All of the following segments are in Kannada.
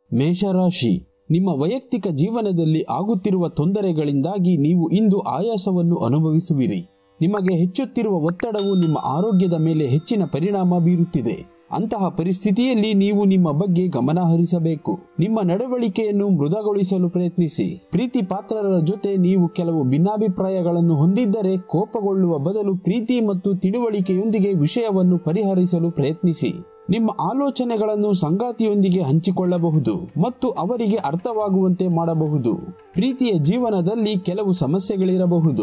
ಮೇಷರಾಶಿ ನಿಮ್ಮ ವೈಯಕ್ತಿಕ ಜೀವನದಲ್ಲಿ ಆಗುತ್ತಿರುವ ತೊಂದರೆಗಳಿಂದಾಗಿ ನೀವು ಇಂದು ಆಯಾಸವನ್ನು ಅನುಭವಿಸುವಿರಿ ನಿಮಗೆ ಹೆಚ್ಚುತ್ತಿರುವ ಒತ್ತಡವು ನಿಮ್ಮ ಆರೋಗ್ಯದ ಮೇಲೆ ಹೆಚ್ಚಿನ ಪರಿಣಾಮ ಬೀರುತ್ತಿದೆ ಅಂತಹ ಪರಿಸ್ಥಿತಿಯಲ್ಲಿ ನೀವು ನಿಮ್ಮ ಬಗ್ಗೆ ಗಮನ ಹರಿಸಬೇಕು ನಿಮ್ಮ ನಡವಳಿಕೆಯನ್ನು ಮೃದಗೊಳಿಸಲು ಪ್ರಯತ್ನಿಸಿ ಪ್ರೀತಿ ಪಾತ್ರರ ಜೊತೆ ನೀವು ಕೆಲವು ಭಿನ್ನಾಭಿಪ್ರಾಯಗಳನ್ನು ಹೊಂದಿದ್ದರೆ ಕೋಪಗೊಳ್ಳುವ ಬದಲು ಪ್ರೀತಿ ಮತ್ತು ತಿಳುವಳಿಕೆಯೊಂದಿಗೆ ವಿಷಯವನ್ನು ಪರಿಹರಿಸಲು ಪ್ರಯತ್ನಿಸಿ ನಿಮ್ಮ ಆಲೋಚನೆಗಳನ್ನು ಸಂಗಾತಿಯೊಂದಿಗೆ ಹಂಚಿಕೊಳ್ಳಬಹುದು ಮತ್ತು ಅವರಿಗೆ ಅರ್ಥವಾಗುವಂತೆ ಮಾಡಬಹುದು ಪ್ರೀತಿಯ ಜೀವನದಲ್ಲಿ ಕೆಲವು ಸಮಸ್ಯೆಗಳಿರಬಹುದು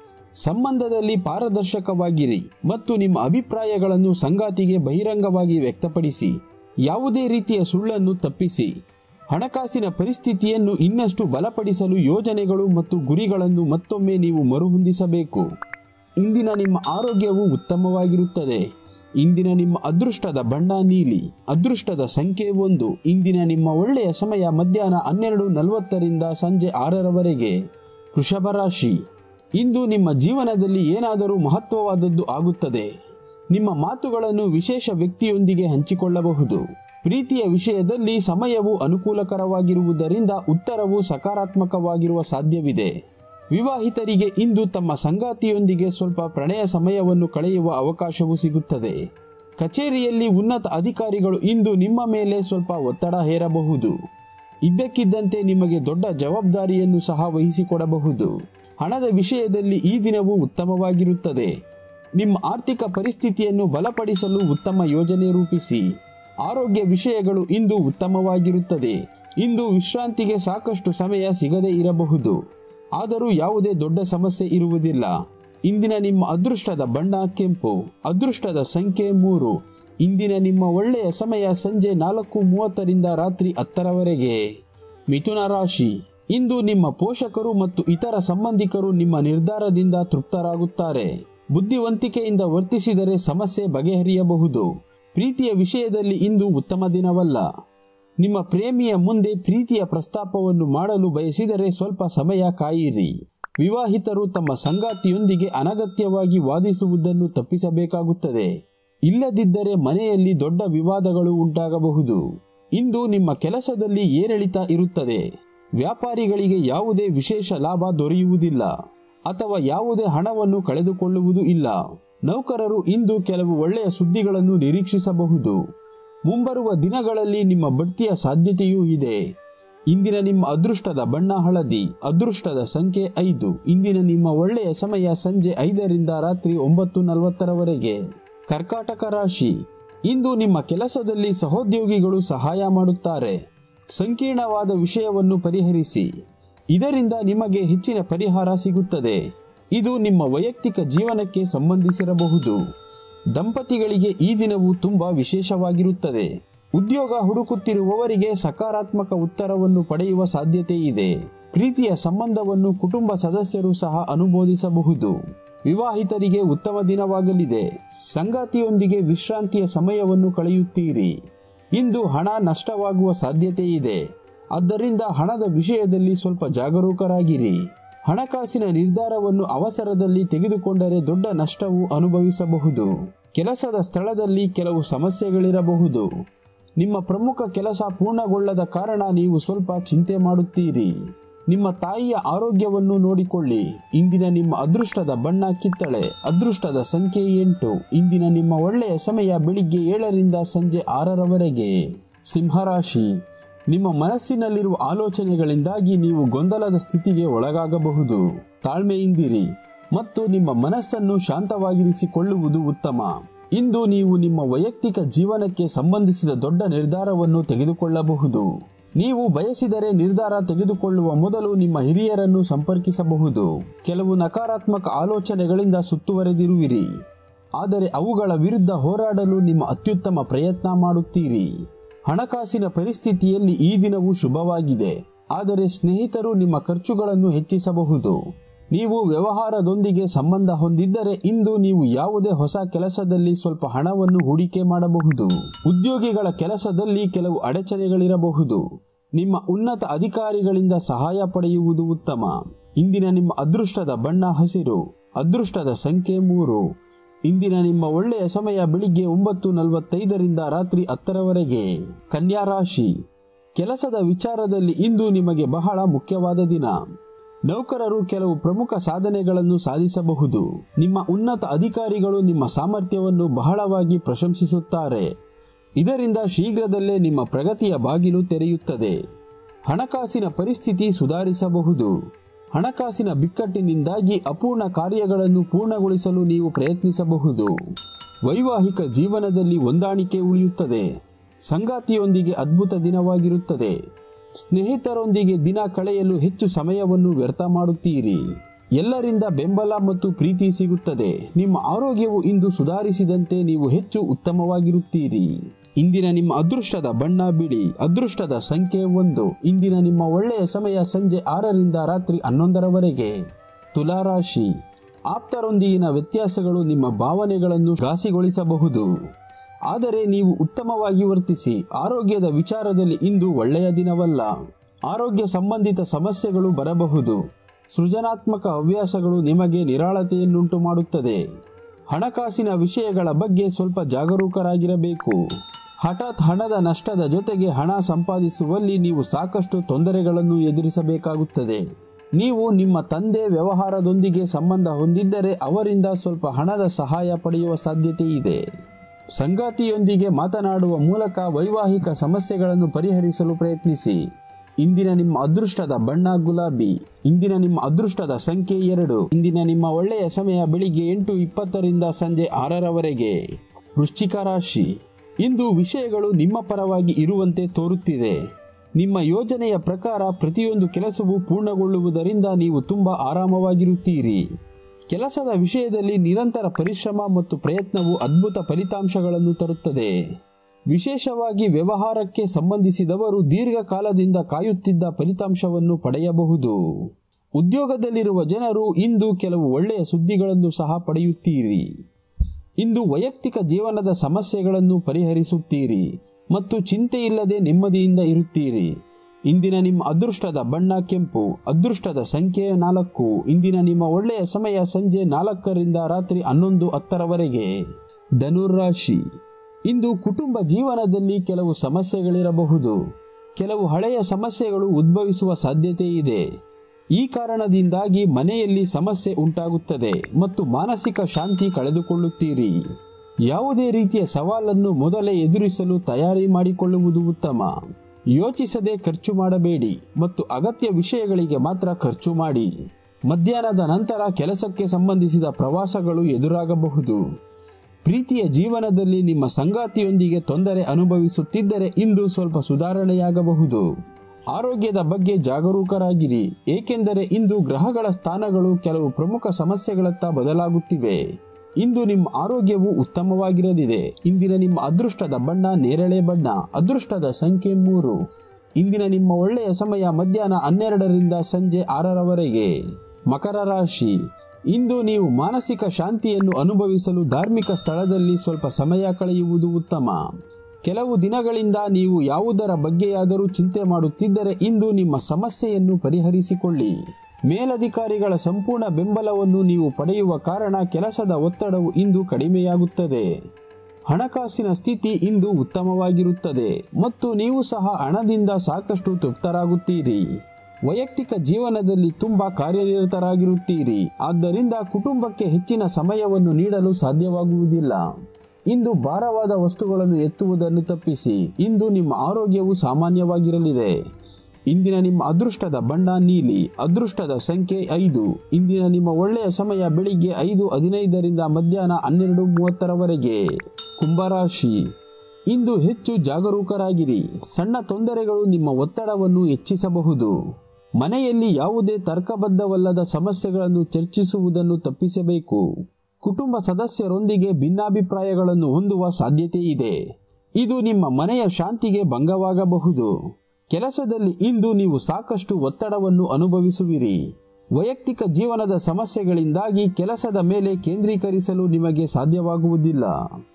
ಸಂಬಂಧದಲ್ಲಿ ಪಾರದರ್ಶಕವಾಗಿರಿ ಮತ್ತು ನಿಮ್ಮ ಅಭಿಪ್ರಾಯಗಳನ್ನು ಸಂಗಾತಿಗೆ ಬಹಿರಂಗವಾಗಿ ವ್ಯಕ್ತಪಡಿಸಿ ಯಾವುದೇ ರೀತಿಯ ಸುಳ್ಳನ್ನು ತಪ್ಪಿಸಿ ಹಣಕಾಸಿನ ಪರಿಸ್ಥಿತಿಯನ್ನು ಇನ್ನಷ್ಟು ಬಲಪಡಿಸಲು ಯೋಜನೆಗಳು ಮತ್ತು ಗುರಿಗಳನ್ನು ಮತ್ತೊಮ್ಮೆ ನೀವು ಮರುಹೊಂದಿಸಬೇಕು ಇಂದಿನ ನಿಮ್ಮ ಆರೋಗ್ಯವು ಉತ್ತಮವಾಗಿರುತ್ತದೆ ಇಂದಿನ ನಿಮ್ಮ ಅದೃಷ್ಟದ ಬಣ್ಣ ನೀಲಿ ಅದೃಷ್ಟದ ಸಂಖ್ಯೆ ಒಂದು ಇಂದಿನ ನಿಮ್ಮ ಒಳ್ಳೆಯ ಸಮಯ ಮಧ್ಯಾಹ್ನ ಹನ್ನೆರಡು ನಲವತ್ತರಿಂದ ಸಂಜೆ ಆರರವರೆಗೆ ವೃಷಭ ರಾಶಿ ಇಂದು ನಿಮ್ಮ ಜೀವನದಲ್ಲಿ ಏನಾದರೂ ಮಹತ್ವವಾದದ್ದು ಆಗುತ್ತದೆ ನಿಮ್ಮ ಮಾತುಗಳನ್ನು ವಿಶೇಷ ವ್ಯಕ್ತಿಯೊಂದಿಗೆ ಹಂಚಿಕೊಳ್ಳಬಹುದು ಪ್ರೀತಿಯ ವಿಷಯದಲ್ಲಿ ಸಮಯವು ಅನುಕೂಲಕರವಾಗಿರುವುದರಿಂದ ಉತ್ತರವು ಸಕಾರಾತ್ಮಕವಾಗಿರುವ ಸಾಧ್ಯವಿದೆ ವಿವಾಹಿತರಿಗೆ ಇಂದು ತಮ್ಮ ಸಂಗಾತಿಯೊಂದಿಗೆ ಸ್ವಲ್ಪ ಪ್ರಣಯ ಸಮಯವನ್ನು ಕಳೆಯುವ ಅವಕಾಶವೂ ಸಿಗುತ್ತದೆ ಕಚೇರಿಯಲ್ಲಿ ಉನ್ನತ ಅಧಿಕಾರಿಗಳು ಇಂದು ನಿಮ್ಮ ಮೇಲೆ ಸ್ವಲ್ಪ ಒತ್ತಡ ಹೇರಬಹುದು ಇದ್ದಕ್ಕಿದ್ದಂತೆ ನಿಮಗೆ ದೊಡ್ಡ ಜವಾಬ್ದಾರಿಯನ್ನು ಸಹ ವಹಿಸಿಕೊಡಬಹುದು ಹಣದ ವಿಷಯದಲ್ಲಿ ಈ ದಿನವು ಉತ್ತಮವಾಗಿರುತ್ತದೆ ನಿಮ್ಮ ಆರ್ಥಿಕ ಪರಿಸ್ಥಿತಿಯನ್ನು ಬಲಪಡಿಸಲು ಉತ್ತಮ ಯೋಜನೆ ರೂಪಿಸಿ ಆರೋಗ್ಯ ವಿಷಯಗಳು ಇಂದು ಉತ್ತಮವಾಗಿರುತ್ತದೆ ಇಂದು ವಿಶ್ರಾಂತಿಗೆ ಸಾಕಷ್ಟು ಸಮಯ ಸಿಗದೇ ಇರಬಹುದು ಆದರೂ ಯಾವುದೇ ದೊಡ್ಡ ಸಮಸ್ಯೆ ಇರುವುದಿಲ್ಲ ಇಂದಿನ ನಿಮ್ಮ ಅದೃಷ್ಟದ ಬಣ್ಣ ಕೆಂಪು ಅದೃಷ್ಟದ ಸಂಖ್ಯೆ ಮೂರು ಇಂದಿನ ನಿಮ್ಮ ಒಳ್ಳೆಯ ಸಮಯ ಸಂಜೆ ನಾಲ್ಕು ಮೂವತ್ತರಿಂದ ರಾತ್ರಿ ಹತ್ತರವರೆಗೆ ಮಿಥುನ ರಾಶಿ ಇಂದು ನಿಮ್ಮ ಪೋಷಕರು ಮತ್ತು ಇತರ ಸಂಬಂಧಿಕರು ನಿಮ್ಮ ನಿರ್ಧಾರದಿಂದ ತೃಪ್ತರಾಗುತ್ತಾರೆ ಬುದ್ಧಿವಂತಿಕೆಯಿಂದ ವರ್ತಿಸಿದರೆ ಸಮಸ್ಯೆ ಬಗೆಹರಿಯಬಹುದು ಪ್ರೀತಿಯ ವಿಷಯದಲ್ಲಿ ಇಂದು ಉತ್ತಮ ದಿನವಲ್ಲ ನಿಮ್ಮ ಪ್ರೇಮಿಯ ಮುಂದೆ ಪ್ರೀತಿಯ ಪ್ರಸ್ತಾಪವನ್ನು ಮಾಡಲು ಬಯಸಿದರೆ ಸ್ವಲ್ಪ ಸಮಯ ಕಾಯಿರಿ ವಿವಾಹಿತರು ತಮ್ಮ ಸಂಗಾತಿಯೊಂದಿಗೆ ಅನಗತ್ಯವಾಗಿ ವಾದಿಸುವುದನ್ನು ತಪ್ಪಿಸಬೇಕಾಗುತ್ತದೆ ಇಲ್ಲದಿದ್ದರೆ ಮನೆಯಲ್ಲಿ ದೊಡ್ಡ ವಿವಾದಗಳು ಉಂಟಾಗಬಹುದು ಇಂದು ನಿಮ್ಮ ಕೆಲಸದಲ್ಲಿ ಏರಿಳಿತ ಇರುತ್ತದೆ ವ್ಯಾಪಾರಿಗಳಿಗೆ ಯಾವುದೇ ವಿಶೇಷ ಲಾಭ ದೊರೆಯುವುದಿಲ್ಲ ಅಥವಾ ಯಾವುದೇ ಹಣವನ್ನು ಕಳೆದುಕೊಳ್ಳುವುದು ಇಲ್ಲ ನೌಕರರು ಇಂದು ಕೆಲವು ಒಳ್ಳೆಯ ಸುದ್ದಿಗಳನ್ನು ನಿರೀಕ್ಷಿಸಬಹುದು ಮುಂಬರುವ ದಿನಗಳಲ್ಲಿ ನಿಮ್ಮ ಬಡ್ತಿಯ ಸಾಧ್ಯತೆಯೂ ಇದೆ ಇಂದಿನ ನಿಮ್ಮ ಅದೃಷ್ಟದ ಬಣ್ಣ ಹಳದಿ ಅದೃಷ್ಟದ ಸಂಖ್ಯೆ ಐದು ಇಂದಿನ ನಿಮ್ಮ ಒಳ್ಳೆಯ ಸಮಯ ಸಂಜೆ ಐದರಿಂದ ರಾತ್ರಿ ಒಂಬತ್ತು ನಲವತ್ತರವರೆಗೆ ಕರ್ಕಾಟಕ ರಾಶಿ ಇಂದು ನಿಮ್ಮ ಕೆಲಸದಲ್ಲಿ ಸಹೋದ್ಯೋಗಿಗಳು ಸಹಾಯ ಮಾಡುತ್ತಾರೆ ಸಂಕೀರ್ಣವಾದ ವಿಷಯವನ್ನು ಪರಿಹರಿಸಿ ಇದರಿಂದ ನಿಮಗೆ ಹೆಚ್ಚಿನ ಪರಿಹಾರ ಸಿಗುತ್ತದೆ ಇದು ನಿಮ್ಮ ವೈಯಕ್ತಿಕ ಜೀವನಕ್ಕೆ ಸಂಬಂಧಿಸಿರಬಹುದು ದಂಪತಿಗಳಿಗೆ ಈ ದಿನವು ತುಂಬಾ ವಿಶೇಷವಾಗಿರುತ್ತದೆ ಉದ್ಯೋಗ ಹುಡುಕುತ್ತಿರುವವರಿಗೆ ಸಕಾರಾತ್ಮಕ ಉತ್ತರವನ್ನು ಪಡೆಯುವ ಸಾಧ್ಯತೆ ಇದೆ ಪ್ರೀತಿಯ ಸಂಬಂಧವನ್ನು ಕುಟುಂಬ ಸದಸ್ಯರು ಸಹ ಅನುಮೋದಿಸಬಹುದು ವಿವಾಹಿತರಿಗೆ ಉತ್ತಮ ದಿನವಾಗಲಿದೆ ಸಂಗಾತಿಯೊಂದಿಗೆ ವಿಶ್ರಾಂತಿಯ ಸಮಯವನ್ನು ಕಳೆಯುತ್ತೀರಿ ಇಂದು ಹಣ ನಷ್ಟವಾಗುವ ಸಾಧ್ಯತೆ ಇದೆ ಆದ್ದರಿಂದ ಹಣದ ವಿಷಯದಲ್ಲಿ ಸ್ವಲ್ಪ ಜಾಗರೂಕರಾಗಿರಿ ಹಣಕಾಸಿನ ನಿರ್ಧಾರವನ್ನು ಅವಸರದಲ್ಲಿ ತೆಗೆದುಕೊಂಡರೆ ದೊಡ್ಡ ನಷ್ಟವು ಅನುಭವಿಸಬಹುದು ಕೆಲಸದ ಸ್ಥಳದಲ್ಲಿ ಕೆಲವು ಸಮಸ್ಯೆಗಳಿರಬಹುದು ನಿಮ್ಮ ಪ್ರಮುಖ ಕೆಲಸ ಪೂರ್ಣಗೊಳ್ಳದ ಕಾರಣ ನೀವು ಸ್ವಲ್ಪ ಚಿಂತೆ ಮಾಡುತ್ತೀರಿ ನಿಮ್ಮ ತಾಯಿಯ ಆರೋಗ್ಯವನ್ನು ನೋಡಿಕೊಳ್ಳಿ ಇಂದಿನ ನಿಮ್ಮ ಅದೃಷ್ಟದ ಬಣ್ಣ ಕಿತ್ತಳೆ ಅದೃಷ್ಟದ ಸಂಖ್ಯೆ ಎಂಟು ಇಂದಿನ ನಿಮ್ಮ ಒಳ್ಳೆಯ ಸಮಯ ಬೆಳಿಗ್ಗೆ ಏಳರಿಂದ ಸಂಜೆ ಆರರವರೆಗೆ ಸಿಂಹರಾಶಿ ನಿಮ್ಮ ಮನಸ್ಸಿನಲ್ಲಿರುವ ಆಲೋಚನೆಗಳಿಂದಾಗಿ ನೀವು ಗೊಂದಲದ ಸ್ಥಿತಿಗೆ ಒಳಗಾಗಬಹುದು ತಾಳ್ಮೆಯಿಂದಿರಿ ಮತ್ತು ನಿಮ್ಮ ಮನಸ್ಸನ್ನು ಶಾಂತವಾಗಿರಿಸಿಕೊಳ್ಳುವುದು ಉತ್ತಮ ಇಂದು ನೀವು ನಿಮ್ಮ ವೈಯಕ್ತಿಕ ಜೀವನಕ್ಕೆ ಸಂಬಂಧಿಸಿದ ದೊಡ್ಡ ನಿರ್ಧಾರವನ್ನು ತೆಗೆದುಕೊಳ್ಳಬಹುದು ನೀವು ಬಯಸಿದರೆ ನಿರ್ಧಾರ ತೆಗೆದುಕೊಳ್ಳುವ ಮೊದಲು ನಿಮ್ಮ ಹಿರಿಯರನ್ನು ಸಂಪರ್ಕಿಸಬಹುದು ಕೆಲವು ನಕಾರಾತ್ಮಕ ಆಲೋಚನೆಗಳಿಂದ ಸುತ್ತುವರೆದಿರುವಿರಿ ಆದರೆ ಅವುಗಳ ವಿರುದ್ಧ ಹೋರಾಡಲು ನಿಮ್ಮ ಅತ್ಯುತ್ತಮ ಪ್ರಯತ್ನ ಮಾಡುತ್ತೀರಿ ಹಣಕಾಸಿನ ಪರಿಸ್ಥಿತಿಯಲ್ಲಿ ಈ ದಿನವು ಶುಭವಾಗಿದೆ ಆದರೆ ಸ್ನೇಹಿತರು ನಿಮ್ಮ ಖರ್ಚುಗಳನ್ನು ಹೆಚ್ಚಿಸಬಹುದು ನೀವು ವ್ಯವಹಾರದೊಂದಿಗೆ ಸಂಬಂಧ ಹೊಂದಿದ್ದರೆ ಇಂದು ನೀವು ಯಾವುದೇ ಹೊಸ ಕೆಲಸದಲ್ಲಿ ಸ್ವಲ್ಪ ಹಣವನ್ನು ಹೂಡಿಕೆ ಮಾಡಬಹುದು ಉದ್ಯೋಗಿಗಳ ಕೆಲಸದಲ್ಲಿ ಕೆಲವು ಅಡಚಣೆಗಳಿರಬಹುದು ನಿಮ್ಮ ಉನ್ನತ ಅಧಿಕಾರಿಗಳಿಂದ ಸಹಾಯ ಪಡೆಯುವುದು ಉತ್ತಮ ಇಂದಿನ ನಿಮ್ಮ ಅದೃಷ್ಟದ ಬಣ್ಣ ಹಸಿರು ಅದೃಷ್ಟದ ಸಂಖ್ಯೆ ಮೂರು ಇಂದಿನ ನಿಮ್ಮ ಒಳ್ಳೆಯ ಸಮಯ ಬೆಳಿಗ್ಗೆ ಒಂಬತ್ತು ನಲವತ್ತೈದರಿಂದ ರಾತ್ರಿ ಹತ್ತರವರೆಗೆ ಕನ್ಯಾ ರಾಶಿ ಕೆಲಸದ ವಿಚಾರದಲ್ಲಿ ಇಂದು ನಿಮಗೆ ಬಹಳ ಮುಖ್ಯವಾದ ದಿನ ನೌಕರರು ಕೆಲವು ಪ್ರಮುಖ ಸಾಧನೆಗಳನ್ನು ಸಾಧಿಸಬಹುದು ನಿಮ್ಮ ಉನ್ನತ ಅಧಿಕಾರಿಗಳು ನಿಮ್ಮ ಸಾಮರ್ಥ್ಯವನ್ನು ಬಹಳವಾಗಿ ಪ್ರಶಂಸಿಸುತ್ತಾರೆ ಇದರಿಂದ ಶೀಘ್ರದಲ್ಲೇ ನಿಮ್ಮ ಪ್ರಗತಿಯ ಬಾಗಿಲು ತೆರೆಯುತ್ತದೆ ಹಣಕಾಸಿನ ಪರಿಸ್ಥಿತಿ ಸುಧಾರಿಸಬಹುದು ಹಣಕಾಸಿನ ಬಿಕ್ಕಟ್ಟಿನಿಂದಾಗಿ ಅಪೂರ್ಣ ಕಾರ್ಯಗಳನ್ನು ಪೂರ್ಣಗೊಳಿಸಲು ನೀವು ಪ್ರಯತ್ನಿಸಬಹುದು ವೈವಾಹಿಕ ಜೀವನದಲ್ಲಿ ಹೊಂದಾಣಿಕೆ ಉಳಿಯುತ್ತದೆ ಸಂಗಾತಿಯೊಂದಿಗೆ ಅದ್ಭುತ ದಿನವಾಗಿರುತ್ತದೆ ಸ್ನೇಹಿತರೊಂದಿಗೆ ದಿನ ಕಳೆಯಲು ಹೆಚ್ಚು ಸಮಯವನ್ನು ವ್ಯರ್ಥ ಮಾಡುತ್ತೀರಿ ಎಲ್ಲರಿಂದ ಬೆಂಬಲ ಮತ್ತು ಪ್ರೀತಿ ಸಿಗುತ್ತದೆ ನಿಮ್ಮ ಆರೋಗ್ಯವು ಇಂದು ಸುಧಾರಿಸಿದಂತೆ ನೀವು ಹೆಚ್ಚು ಉತ್ತಮವಾಗಿರುತ್ತೀರಿ ಇಂದಿನ ನಿಮ್ಮ ಅದೃಷ್ಟದ ಬಣ್ಣ ಬಿಳಿ ಅದೃಷ್ಟದ ಸಂಖ್ಯೆ ಒಂದು ಇಂದಿನ ನಿಮ್ಮ ಒಳ್ಳೆಯ ಸಮಯ ಸಂಜೆ ಆರರಿಂದ ರಾತ್ರಿ ಹನ್ನೊಂದರವರೆಗೆ ತುಲಾರಾಶಿ ಆಪ್ತರೊಂದಿಗಿನ ವ್ಯತ್ಯಾಸಗಳು ನಿಮ್ಮ ಭಾವನೆಗಳನ್ನು ಘಾಸಿಗೊಳಿಸಬಹುದು ಆದರೆ ನೀವು ಉತ್ತಮವಾಗಿ ವರ್ತಿಸಿ ಆರೋಗ್ಯದ ವಿಚಾರದಲ್ಲಿ ಇಂದು ಒಳ್ಳೆಯ ದಿನವಲ್ಲ ಆರೋಗ್ಯ ಸಂಬಂಧಿತ ಸಮಸ್ಯೆಗಳು ಬರಬಹುದು ಸೃಜನಾತ್ಮಕ ಹವ್ಯಾಸಗಳು ನಿಮಗೆ ನಿರಾಳತೆಯನ್ನುಂಟು ಮಾಡುತ್ತದೆ ಹಣಕಾಸಿನ ವಿಷಯಗಳ ಬಗ್ಗೆ ಸ್ವಲ್ಪ ಜಾಗರೂಕರಾಗಿರಬೇಕು ಹಠಾತ್ ಹಣದ ನಷ್ಟದ ಜೊತೆಗೆ ಹಣ ಸಂಪಾದಿಸುವಲ್ಲಿ ನೀವು ಸಾಕಷ್ಟು ತೊಂದರೆಗಳನ್ನು ಎದುರಿಸಬೇಕಾಗುತ್ತದೆ ನೀವು ನಿಮ್ಮ ತಂದೆ ವ್ಯವಹಾರದೊಂದಿಗೆ ಸಂಬಂಧ ಹೊಂದಿದ್ದರೆ ಅವರಿಂದ ಸ್ವಲ್ಪ ಹಣದ ಸಹಾಯ ಪಡೆಯುವ ಸಾಧ್ಯತೆ ಇದೆ ಸಂಗಾತಿಯೊಂದಿಗೆ ಮಾತನಾಡುವ ಮೂಲಕ ವೈವಾಹಿಕ ಸಮಸ್ಯೆಗಳನ್ನು ಪರಿಹರಿಸಲು ಪ್ರಯತ್ನಿಸಿ ಇಂದಿನ ನಿಮ್ಮ ಅದೃಷ್ಟದ ಬಣ್ಣ ಗುಲಾಬಿ ಇಂದಿನ ನಿಮ್ಮ ಅದೃಷ್ಟದ ಸಂಖ್ಯೆ ಎರಡು ಇಂದಿನ ನಿಮ್ಮ ಒಳ್ಳೆಯ ಸಮಯ ಬೆಳಿಗ್ಗೆ ಎಂಟು ಇಪ್ಪತ್ತರಿಂದ ಸಂಜೆ ಆರರವರೆಗೆ ವೃಶ್ಚಿಕ ರಾಶಿ ಇಂದು ವಿಷಯಗಳು ನಿಮ್ಮ ಪರವಾಗಿ ಇರುವಂತೆ ತೋರುತ್ತಿದೆ ನಿಮ್ಮ ಯೋಜನೆಯ ಪ್ರಕಾರ ಪ್ರತಿಯೊಂದು ಕೆಲಸವೂ ಪೂರ್ಣಗೊಳ್ಳುವುದರಿಂದ ನೀವು ತುಂಬ ಆರಾಮವಾಗಿರುತ್ತೀರಿ ಕೆಲಸದ ವಿಷಯದಲ್ಲಿ ನಿರಂತರ ಪರಿಶ್ರಮ ಮತ್ತು ಪ್ರಯತ್ನವು ಅದ್ಭುತ ಫಲಿತಾಂಶಗಳನ್ನು ತರುತ್ತದೆ ವಿಶೇಷವಾಗಿ ವ್ಯವಹಾರಕ್ಕೆ ಸಂಬಂಧಿಸಿದವರು ದೀರ್ಘಕಾಲದಿಂದ ಕಾಯುತ್ತಿದ್ದ ಫಲಿತಾಂಶವನ್ನು ಪಡೆಯಬಹುದು ಉದ್ಯೋಗದಲ್ಲಿರುವ ಜನರು ಇಂದು ಕೆಲವು ಒಳ್ಳೆಯ ಸುದ್ದಿಗಳನ್ನು ಸಹ ಪಡೆಯುತ್ತೀರಿ ಇಂದು ವೈಯಕ್ತಿಕ ಜೀವನದ ಸಮಸ್ಯೆಗಳನ್ನು ಪರಿಹರಿಸುತ್ತೀರಿ ಮತ್ತು ಚಿಂತೆಯಿಲ್ಲದೆ ನೆಮ್ಮದಿಯಿಂದ ಇರುತ್ತೀರಿ ಇಂದಿನ ನಿಮ್ಮ ಅದೃಷ್ಟದ ಬಣ್ಣ ಕೆಂಪು ಅದೃಷ್ಟದ ಸಂಖ್ಯೆ ನಾಲ್ಕು ಇಂದಿನ ನಿಮ್ಮ ಒಳ್ಳೆಯ ಸಮಯ ಸಂಜೆ ನಾಲ್ಕರಿಂದ ರಾತ್ರಿ ಹನ್ನೊಂದು ಹತ್ತರವರೆಗೆ ಧನುರಾಶಿ ಇಂದು ಕುಟುಂಬ ಜೀವನದಲ್ಲಿ ಕೆಲವು ಸಮಸ್ಯೆಗಳಿರಬಹುದು ಕೆಲವು ಹಳೆಯ ಸಮಸ್ಯೆಗಳು ಉದ್ಭವಿಸುವ ಸಾಧ್ಯತೆ ಇದೆ ಈ ಕಾರಣದಿಂದಾಗಿ ಮನೆಯಲ್ಲಿ ಸಮಸ್ಯೆ ಉಂಟಾಗುತ್ತದೆ ಮತ್ತು ಮಾನಸಿಕ ಶಾಂತಿ ಕಳೆದುಕೊಳ್ಳುತ್ತೀರಿ ಯಾವುದೇ ರೀತಿಯ ಸವಾಲನ್ನು ಮೊದಲೇ ಎದುರಿಸಲು ತಯಾರಿ ಮಾಡಿಕೊಳ್ಳುವುದು ಉತ್ತಮ ಯೋಚಿಸದೆ ಖರ್ಚು ಮಾಡಬೇಡಿ ಮತ್ತು ಅಗತ್ಯ ವಿಷಯಗಳಿಗೆ ಮಾತ್ರ ಖರ್ಚು ಮಾಡಿ ಮಧ್ಯಾಹ್ನದ ನಂತರ ಕೆಲಸಕ್ಕೆ ಸಂಬಂಧಿಸಿದ ಪ್ರವಾಸಗಳು ಎದುರಾಗಬಹುದು ಪ್ರೀತಿಯ ಜೀವನದಲ್ಲಿ ನಿಮ್ಮ ಸಂಗಾತಿಯೊಂದಿಗೆ ತೊಂದರೆ ಅನುಭವಿಸುತ್ತಿದ್ದರೆ ಇಂದು ಸ್ವಲ್ಪ ಸುಧಾರಣೆಯಾಗಬಹುದು ಆರೋಗ್ಯದ ಬಗ್ಗೆ ಜಾಗರೂಕರಾಗಿರಿ ಏಕೆಂದರೆ ಇಂದು ಗ್ರಹಗಳ ಸ್ಥಾನಗಳು ಕೆಲವು ಪ್ರಮುಖ ಸಮಸ್ಯೆಗಳತ್ತ ಬದಲಾಗುತ್ತಿವೆ ಇಂದು ನಿಮ್ಮ ಆರೋಗ್ಯವು ಉತ್ತಮವಾಗಿರಲಿದೆ ಇಂದಿನ ನಿಮ್ಮ ಅದೃಷ್ಟದ ಬಣ್ಣ ನೇರಳೆ ಬಣ್ಣ ಅದೃಷ್ಟದ ಸಂಖ್ಯೆ ಮೂರು ಇಂದಿನ ನಿಮ್ಮ ಒಳ್ಳೆಯ ಸಮಯ ಮಧ್ಯಾಹ್ನ ಹನ್ನೆರಡರಿಂದ ಸಂಜೆ ಆರರವರೆಗೆ ಮಕರ ರಾಶಿ ಇಂದು ನೀವು ಮಾನಸಿಕ ಶಾಂತಿಯನ್ನು ಅನುಭವಿಸಲು ಧಾರ್ಮಿಕ ಸ್ಥಳದಲ್ಲಿ ಸ್ವಲ್ಪ ಸಮಯ ಕಳೆಯುವುದು ಉತ್ತಮ ಕೆಲವು ದಿನಗಳಿಂದ ನೀವು ಯಾವುದರ ಬಗ್ಗೆಯಾದರೂ ಚಿಂತೆ ಮಾಡುತ್ತಿದ್ದರೆ ಇಂದು ನಿಮ್ಮ ಸಮಸ್ಯೆಯನ್ನು ಪರಿಹರಿಸಿಕೊಳ್ಳಿ ಮೇಲಧಿಕಾರಿಗಳ ಸಂಪೂರ್ಣ ಬೆಂಬಲವನ್ನು ನೀವು ಪಡೆಯುವ ಕಾರಣ ಕೆಲಸದ ಒತ್ತಡವು ಇಂದು ಕಡಿಮೆಯಾಗುತ್ತದೆ ಹಣಕಾಸಿನ ಸ್ಥಿತಿ ಇಂದು ಉತ್ತಮವಾಗಿರುತ್ತದೆ ಮತ್ತು ನೀವು ಸಹ ಹಣದಿಂದ ಸಾಕಷ್ಟು ತೃಪ್ತರಾಗುತ್ತೀರಿ ವೈಯಕ್ತಿಕ ಜೀವನದಲ್ಲಿ ತುಂಬಾ ಕಾರ್ಯನಿರತರಾಗಿರುತ್ತೀರಿ ಆದ್ದರಿಂದ ಕುಟುಂಬಕ್ಕೆ ಹೆಚ್ಚಿನ ಸಮಯವನ್ನು ನೀಡಲು ಸಾಧ್ಯವಾಗುವುದಿಲ್ಲ ಇಂದು ಭಾರವಾದ ವಸ್ತುಗಳನ್ನು ಎತ್ತುವುದನ್ನು ತಪ್ಪಿಸಿ ಇಂದು ನಿಮ್ಮ ಆರೋಗ್ಯವು ಸಾಮಾನ್ಯವಾಗಿರಲಿದೆ ಇಂದಿನ ನಿಮ್ಮ ಅದೃಷ್ಟದ ಬಣ್ಣ ನೀಲಿ ಅದೃಷ್ಟದ ಸಂಖ್ಯೆ ಐದು ಇಂದಿನ ನಿಮ್ಮ ಒಳ್ಳೆಯ ಸಮಯ ಬೆಳಿಗ್ಗೆ ಐದು ಹದಿನೈದರಿಂದ ಮಧ್ಯಾಹ್ನ ಹನ್ನೆರಡು ಮೂವತ್ತರವರೆಗೆ ಕುಂಭರಾಶಿ ಇಂದು ಹೆಚ್ಚು ಜಾಗರೂಕರಾಗಿರಿ ಸಣ್ಣ ತೊಂದರೆಗಳು ನಿಮ್ಮ ಒತ್ತಡವನ್ನು ಹೆಚ್ಚಿಸಬಹುದು ಮನೆಯಲ್ಲಿ ಯಾವುದೇ ತರ್ಕಬದ್ಧವಲ್ಲದ ಸಮಸ್ಯೆಗಳನ್ನು ಚರ್ಚಿಸುವುದನ್ನು ತಪ್ಪಿಸಬೇಕು ಕುಟುಂಬ ಸದಸ್ಯರೊಂದಿಗೆ ಭಿನ್ನಾಭಿಪ್ರಾಯಗಳನ್ನು ಹೊಂದುವ ಸಾಧ್ಯತೆ ಇದೆ ಇದು ನಿಮ್ಮ ಮನೆಯ ಶಾಂತಿಗೆ ಭಂಗವಾಗಬಹುದು ಕೆಲಸದಲ್ಲಿ ಇಂದು ನೀವು ಸಾಕಷ್ಟು ಒತ್ತಡವನ್ನು ಅನುಭವಿಸುವಿರಿ ವೈಯಕ್ತಿಕ ಜೀವನದ ಸಮಸ್ಯೆಗಳಿಂದಾಗಿ ಕೆಲಸದ ಮೇಲೆ ಕೇಂದ್ರೀಕರಿಸಲು ನಿಮಗೆ ಸಾಧ್ಯವಾಗುವುದಿಲ್ಲ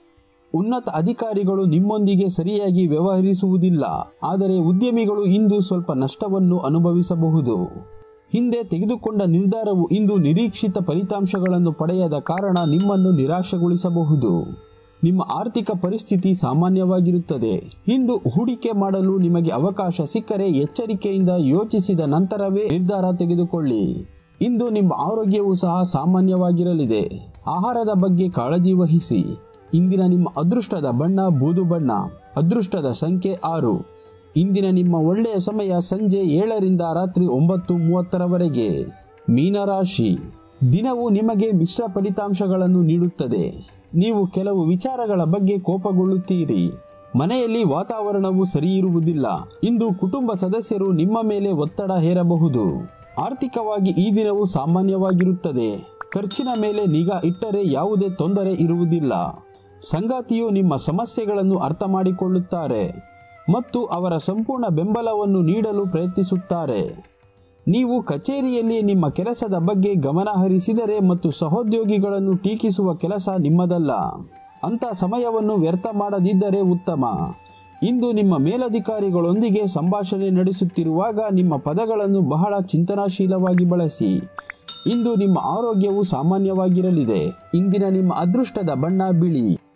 ಉನ್ನತ ಅಧಿಕಾರಿಗಳು ನಿಮ್ಮೊಂದಿಗೆ ಸರಿಯಾಗಿ ವ್ಯವಹರಿಸುವುದಿಲ್ಲ ಆದರೆ ಉದ್ಯಮಿಗಳು ಇಂದು ಸ್ವಲ್ಪ ನಷ್ಟವನ್ನು ಅನುಭವಿಸಬಹುದು ಹಿಂದೆ ತೆಗೆದುಕೊಂಡ ನಿರ್ಧಾರವು ಇಂದು ನಿರೀಕ್ಷಿತ ಫಲಿತಾಂಶಗಳನ್ನು ಪಡೆಯದ ಕಾರಣ ನಿಮ್ಮನ್ನು ನಿರಾಶೆಗೊಳಿಸಬಹುದು ನಿಮ್ಮ ಆರ್ಥಿಕ ಪರಿಸ್ಥಿತಿ ಸಾಮಾನ್ಯವಾಗಿರುತ್ತದೆ ಇಂದು ಹೂಡಿಕೆ ಮಾಡಲು ನಿಮಗೆ ಅವಕಾಶ ಸಿಕ್ಕರೆ ಎಚ್ಚರಿಕೆಯಿಂದ ಯೋಚಿಸಿದ ನಂತರವೇ ನಿರ್ಧಾರ ತೆಗೆದುಕೊಳ್ಳಿ ಇಂದು ನಿಮ್ಮ ಆರೋಗ್ಯವು ಸಹ ಸಾಮಾನ್ಯವಾಗಿರಲಿದೆ ಆಹಾರದ ಬಗ್ಗೆ ಕಾಳಜಿ ವಹಿಸಿ ಇಂದಿನ ನಿಮ್ಮ ಅದೃಷ್ಟದ ಬಣ್ಣ ಬೂದು ಬಣ್ಣ ಅದೃಷ್ಟದ ಸಂಖ್ಯೆ ಆರು ಇಂದಿನ ನಿಮ್ಮ ಒಳ್ಳೆಯ ಸಮಯ ಸಂಜೆ ಏಳರಿಂದ ರಾತ್ರಿ ಒಂಬತ್ತು ಮೂವತ್ತರವರೆಗೆ ಮೀನರಾಶಿ ದಿನವು ನಿಮಗೆ ಮಿಶ್ರ ಫಲಿತಾಂಶಗಳನ್ನು ನೀಡುತ್ತದೆ ನೀವು ಕೆಲವು ವಿಚಾರಗಳ ಬಗ್ಗೆ ಕೋಪಗೊಳ್ಳುತ್ತೀರಿ ಮನೆಯಲ್ಲಿ ವಾತಾವರಣವು ಸರಿಯಿರುವುದಿಲ್ಲ ಇಂದು ಕುಟುಂಬ ಸದಸ್ಯರು ನಿಮ್ಮ ಮೇಲೆ ಒತ್ತಡ ಹೇರಬಹುದು ಆರ್ಥಿಕವಾಗಿ ಈ ದಿನವು ಸಾಮಾನ್ಯವಾಗಿರುತ್ತದೆ ಖರ್ಚಿನ ಮೇಲೆ ನಿಗಾ ಇಟ್ಟರೆ ಯಾವುದೇ ತೊಂದರೆ ಇರುವುದಿಲ್ಲ ಸಂಗಾತಿಯು ನಿಮ್ಮ ಸಮಸ್ಯೆಗಳನ್ನು ಅರ್ಥ ಮಾಡಿಕೊಳ್ಳುತ್ತಾರೆ ಮತ್ತು ಅವರ ಸಂಪೂರ್ಣ ಬೆಂಬಲವನ್ನು ನೀಡಲು ಪ್ರಯತ್ನಿಸುತ್ತಾರೆ ನೀವು ಕಚೇರಿಯಲ್ಲಿ ನಿಮ್ಮ ಕೆಲಸದ ಬಗ್ಗೆ ಗಮನ ಹರಿಸಿದರೆ ಮತ್ತು ಸಹೋದ್ಯೋಗಿಗಳನ್ನು ಟೀಕಿಸುವ ಕೆಲಸ ನಿಮ್ಮದಲ್ಲ ಅಂತ ಸಮಯವನ್ನು ವ್ಯರ್ಥ ಮಾಡದಿದ್ದರೆ ಉತ್ತಮ ಇಂದು ನಿಮ್ಮ ಮೇಲಧಿಕಾರಿಗಳೊಂದಿಗೆ ಸಂಭಾಷಣೆ ನಡೆಸುತ್ತಿರುವಾಗ ನಿಮ್ಮ ಪದಗಳನ್ನು ಬಹಳ ಚಿಂತನಾಶೀಲವಾಗಿ ಬಳಸಿ ಇಂದು ನಿಮ್ಮ ಆರೋಗ್ಯವು ಸಾಮಾನ್ಯವಾಗಿರಲಿದೆ ಇಂದಿನ ನಿಮ್ಮ ಅದೃಷ್ಟದ ಬಣ್ಣ ಬಿಳಿ